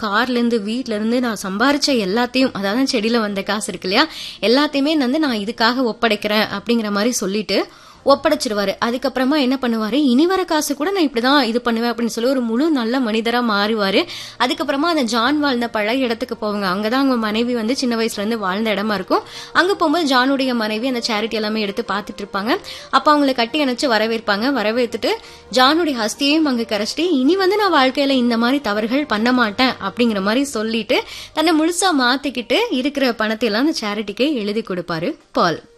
கார்ல இருந்து வீட்ல இருந்து நான் சம்பாரிச்ச எல்லாத்தையும் அதாவது செடியில வந்த காசு இருக்கு இல்லையா எல்லாத்தையுமே வந்து நான் இதுக்காக ஒப்படைக்கிறேன் அப்படிங்கிற மாதிரி சொல்லிட்டு ஒப்படைச்சிருவாரு அதுக்கப்புறமா என்ன பண்ணுவாரு இனி வர காசு கூட நான் இப்படிதான் இது பண்ணுவேன் அப்படின்னு சொல்லி ஒரு முழு நல்ல மனிதரா மாறுவாரு அதுக்கப்புறமா அந்த ஜான் வாழ்ந்த பழைய இடத்துக்கு போவாங்க அங்கதான் அவங்க மனைவி வந்து சின்ன வயசுல இருந்து வாழ்ந்த இடமா இருக்கும் அங்க போகும்போது ஜானுடைய மனைவி அந்த சேரிட்டி எல்லாமே எடுத்து பார்த்துட்டு இருப்பாங்க அப்ப அவங்களை கட்டி அணைச்சு வரவேற்பாங்க வரவேற்றுட்டு ஜானுடைய ஹஸ்தியையும் அங்க கரைச்சிட்டு இனி வந்து நான் வாழ்க்கையில இந்த மாதிரி தவறுகள் பண்ண மாட்டேன் அப்படிங்கிற மாதிரி சொல்லிட்டு தன்னை முழுசா மாத்திக்கிட்டு இருக்கிற பணத்தை எல்லாம் அந்த சேரிட்டிக்கு எழுதி கொடுப்பாரு பால்